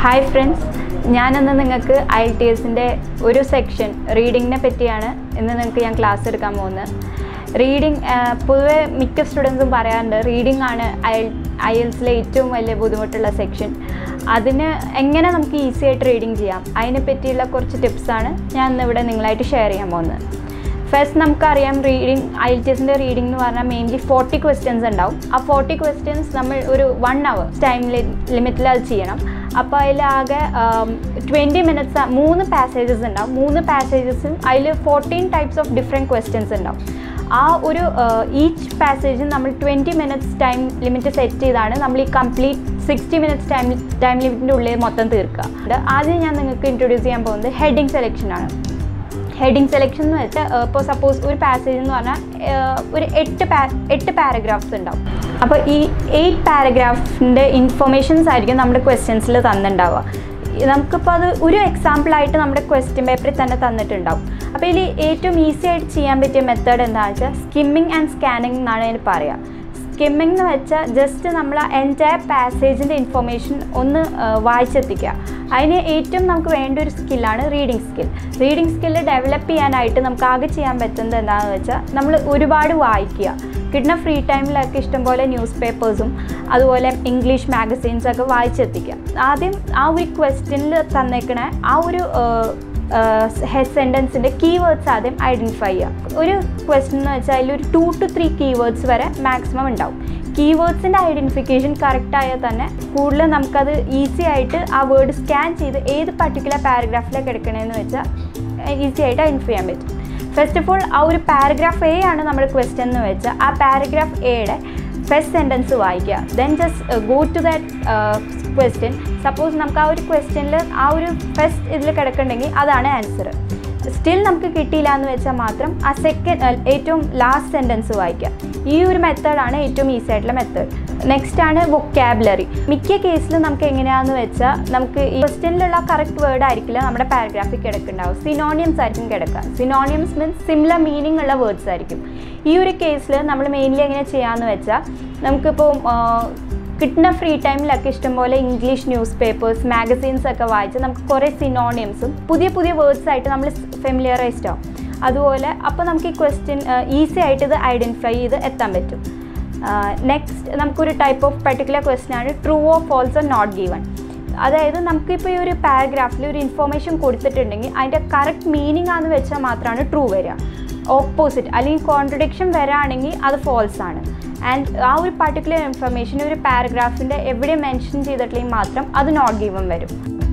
hi friends ഞാനിന്ന് നിങ്ങൾക്ക് I T എസിൻ്റെ ഒരു സെക്ഷൻ റീഡിങ്ങിനെ പറ്റിയാണ് ഇന്ന് നിങ്ങൾക്ക് ഞാൻ ക്ലാസ് എടുക്കാൻ പോകുന്നത് റീഡിങ് പൊതുവെ മിക്ക സ്റ്റുഡൻസും പറയാറുണ്ട് റീഡിംഗ് ആണ് ഐ ഐ എൽസിലെ ഏറ്റവും വലിയ ബുദ്ധിമുട്ടുള്ള സെക്ഷൻ അതിന് എങ്ങനെ നമുക്ക് ഈസി ആയിട്ട് റീഡിങ് ചെയ്യാം അതിനെ പറ്റിയുള്ള കുറച്ച് ടിപ്സാണ് ഞാൻ ഇന്നിവിടെ നിങ്ങളായിട്ട് ഷെയർ ചെയ്യാൻ പോകുന്നത് ഫസ്റ്റ് നമുക്കറിയാം റീഡിങ് ഐ എൽ ടി എസിൻ്റെ റീഡിംഗ് എന്ന് പറഞ്ഞാൽ മെയിൻലി ഫോർട്ടി ക്വസ്റ്റ്യൻസ് ഉണ്ടാവും ആ ഫോർട്ടി ക്വസ്റ്റ്യൻസ് നമ്മൾ ഒരു വൺ അവർ ടൈം ലിമിറ്റിൽ അത് ചെയ്യണം അപ്പോൾ അതിലാകെ ട്വൻറ്റി മിനിറ്റ്സ് മൂന്ന് പാസേജസ് ഉണ്ടാവും മൂന്ന് പാസേജസും അതിൽ fourteen types of different questions ഉണ്ടാവും ആ ഒരു ഈച്ച് പാസേജും നമ്മൾ twenty minutes time limit set ചെയ്താണ് നമ്മൾ ഈ complete sixty minutes time time ലിമിറ്റിൻ്റെ ഉള്ളിൽ മൊത്തം തീർക്കുക ആദ്യം ഞാൻ നിങ്ങൾക്ക് ഇൻട്രൊഡ്യൂസ് ചെയ്യാൻ പോകുന്നത് ഹെഡിങ് സെലക്ഷനാണ് ഹെഡിങ് സെലക്ഷൻ എന്ന് വെച്ചാൽ ഇപ്പോൾ സപ്പോസ് ഒരു പാസേജ് എന്ന് പറഞ്ഞാൽ ഒരു എട്ട് പാ എട്ട് പാരഗ്രാഫ്സ് ഉണ്ടാവും അപ്പോൾ ഈ എയ്റ്റ് പാരഗ്രാഫിൻ്റെ ഇൻഫർമേഷൻസ് ആയിരിക്കും നമ്മുടെ ക്വസ്റ്റ്യൻസിൽ തന്നിട്ടുണ്ടാവുക നമുക്കിപ്പോൾ അത് ഒരു എക്സാമ്പിളായിട്ട് നമ്മുടെ ക്വസ്റ്റ്യൻ പേപ്പറിൽ തന്നെ തന്നിട്ടുണ്ടാവും അപ്പോൾ ഇതിൽ ഏറ്റവും ഈസി ആയിട്ട് ചെയ്യാൻ പറ്റിയ മെത്തേഡ് എന്താണെന്ന് വെച്ചാൽ സ്കിമ്മിങ് ആൻഡ് സ്കാനിങ് എന്നാണ് അതിന് പറയുക സ്കിമ്മിംഗ് എന്ന് വെച്ചാൽ ജസ്റ്റ് നമ്മൾ എൻറ്റയർ പാസേജിൻ്റെ ഇൻഫർമേഷൻ ഒന്ന് വായിച്ചെത്തിക്കുക അതിന് ഏറ്റവും നമുക്ക് വേണ്ട ഒരു സ്കില്ലാണ് reading skill reading skill develop ചെയ്യാനായിട്ട് നമുക്ക് ആകെ ചെയ്യാൻ പറ്റുന്നത് എന്താണെന്ന് വെച്ചാൽ നമ്മൾ ഒരുപാട് വായിക്കുക കിട്ടുന്ന ഫ്രീ ടൈമിലൊക്കെ ഇഷ്ടംപോലെ ന്യൂസ് പേപ്പേഴ്സും അതുപോലെ ഇംഗ്ലീഷ് മാഗസീൻസൊക്കെ വായിച്ചെത്തിക്കുക ആദ്യം ആ ഒരു ക്വസ്റ്റ്യനിൽ തന്നേക്കണ ആ ഒരു സെൻറ്റൻസിൻ്റെ കീവേഡ്സ് ആദ്യം ഐഡൻറ്റിഫൈ ചെയ്യുക ഒരു ക്വസ്റ്റ്യൻ എന്ന് വെച്ചാൽ അതിലൊരു ടു ടു ത്രീ കീവേഡ്സ് വരെ മാക്സിമം ഉണ്ടാവും കീവേഡ്സിൻ്റെ ഐഡൻറ്റിഫിക്കേഷൻ കറക്റ്റ് ആയാൽ തന്നെ കൂടുതൽ നമുക്കത് ഈസി ആയിട്ട് ആ വേർഡ് സ്കാൻ ചെയ്ത് ഏത് പർട്ടിക്കുലർ പാരഗ്രാഫിലേക്ക് എടുക്കണമെന്ന് വെച്ചാൽ ഈസി ആയിട്ട് ഐഡൻറ്റിഫൈ ചെയ്യാൻ പറ്റും ഫസ്റ്റ് ഓഫ് ഓൾ ആ ഒരു പാരഗ്രാഫ് എ ആണ് നമ്മുടെ ക്വസ്റ്റ്യൻ എന്ന് വെച്ചാൽ ആ പാരഗ്രാഫ് എയുടെ ഫസ്റ്റ് സെൻറ്റൻസ് വായിക്കുക then just go to that question suppose നമുക്ക് ആ ഒരു ക്വസ്റ്റ്യനിൽ ആ ഒരു ഫസ്റ്റ് ഇതിൽ കിടക്കുന്നുണ്ടെങ്കിൽ അതാണ് ആൻസർ സ്റ്റിൽ നമുക്ക് കിട്ടിയില്ല എന്ന് വെച്ചാൽ മാത്രം ആ സെക്കൻഡ് ഏറ്റവും ലാസ്റ്റ് സെൻറ്റൻസ് വായിക്കുക ഈ ഒരു മെത്തേഡാണ് ഏറ്റവും ഈസി ആയിട്ടുള്ള മെത്തേഡ് നെക്സ്റ്റ് ആണ് വൊക്കാബുലറി മിക്ക കേസിൽ നമുക്ക് എങ്ങനെയാണെന്ന് വെച്ചാൽ നമുക്ക് ഈ ക്വസ്റ്റ്യനിലുള്ള കറക്റ്റ് വേർഡ് ആയിരിക്കില്ല നമ്മുടെ പാരഗ്രാഫിൽ കിടക്കുന്നുണ്ടാവും സിനോണിയംസ് ആയിരിക്കും കിടക്കുക സിനോണിയംസ് മീൻസ് സിമിലർ മീനിങ് ഉള്ള വേർഡ്സ് ആയിരിക്കും ഈ ഒരു കേസിൽ നമ്മൾ മെയിൻലി എങ്ങനെ ചെയ്യാമെന്ന് വെച്ചാൽ നമുക്കിപ്പോൾ കിട്ടുന്ന ഫ്രീ ടൈമിലൊക്കെ ഇഷ്ടംപോലെ ഇംഗ്ലീഷ് ന്യൂസ് പേപ്പേഴ്സ് മാഗസീൻസ് ഒക്കെ വായിച്ച് നമുക്ക് കുറേ സിനോണിയംസും പുതിയ പുതിയ വേർഡ്സ് ആയിട്ട് നമ്മൾ ഫെമിലിയറൈസ്ഡ് ആവും അതുപോലെ അപ്പോൾ നമുക്ക് ഈ ക്വസ്റ്റ്യൻ ഈസി ആയിട്ട് ഇത് ഐഡൻറ്റിഫൈ ചെയ്ത് എത്താൻ പറ്റും നെക്സ്റ്റ് നമുക്കൊരു ടൈപ്പ് ഓഫ് പെർട്ടിക്കുലർ ക്വസ്റ്റ്യൻ ആണ് true or false not given അതായത് നമുക്കിപ്പോൾ ഈ ഒരു പാരഗ്രാഫിൽ ഒരു ഇൻഫർമേഷൻ കൊടുത്തിട്ടുണ്ടെങ്കിൽ അതിൻ്റെ കറക്റ്റ് മീനിങ് ആണെന്ന് വെച്ചാൽ മാത്രമാണ് ട്രൂ വരിക ഓപ്പോസിറ്റ് അല്ലെങ്കിൽ കോൺട്രഡിക്ഷൻ വരാണെങ്കിൽ അത് ഫോൾസ് ആണ് ആൻഡ് ആ ഒരു പർട്ടിക്കുലർ ഇൻഫർമേഷൻ ഒരു പാരഗ്രാഫിൻ്റെ എവിടെ മെൻഷൻ ചെയ്തിട്ടില്ലെങ്കിൽ മാത്രം അത് നോട്ട് ഗീവൺ വരും